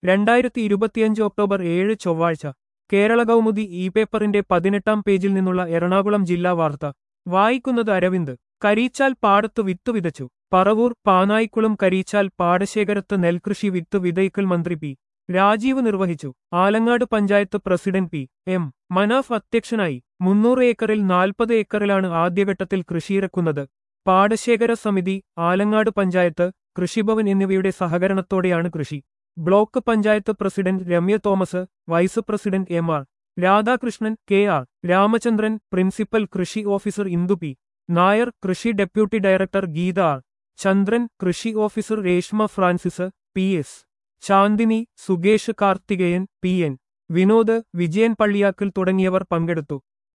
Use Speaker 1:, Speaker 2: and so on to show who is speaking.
Speaker 1: രണ്ടായിരത്തി ഇരുപത്തിയഞ്ച് ഒക്ടോബർ ഏഴ് ചൊവ്വാഴ്ച കേരള കൗമുദി ഇ പേപ്പറിന്റെ പതിനെട്ടാം പേജിൽ നിന്നുള്ള എറണാകുളം ജില്ലാ വാർത്ത വായിക്കുന്നത് അരവിന്ദ് കരീച്ചാൽ പാടത്തു വിത്തു വിതച്ചു പറവൂർ പാനായിക്കുളം കരീച്ചാൽ പാടശേഖരത്ത് നെൽകൃഷി വിത്ത് വിതയ്ക്കൽ മന്ത്രി പി രാജീവ് നിർവഹിച്ചു Alangad panchayat president P M Manaf അധ്യക്ഷനായി മുന്നൂറ് ഏക്കറിൽ നാൽപ്പത് ഏക്കറിലാണ് ആദ്യഘട്ടത്തിൽ കൃഷിയിറക്കുന്നത് പാടശേഖര സമിതി ആലങ്ങാട് പഞ്ചായത്ത് കൃഷിഭവൻ എന്നിവയുടെ സഹകരണത്തോടെയാണ് കൃഷി block panchayat president Ramya Thomas vice president M R Radhakrishnan K R Ramachandran principal കൃഷി ഓഫീസർ ഇന്ദു പി നായർ കൃഷി deputy director Geetha R Chandran കൃഷി officer Reshma Francis P S Chandini Sukesh Karthikeyan P N Vinod Vijayan Palliyakkal തുടങ്ങിയവർ പങ്കെടുത്തു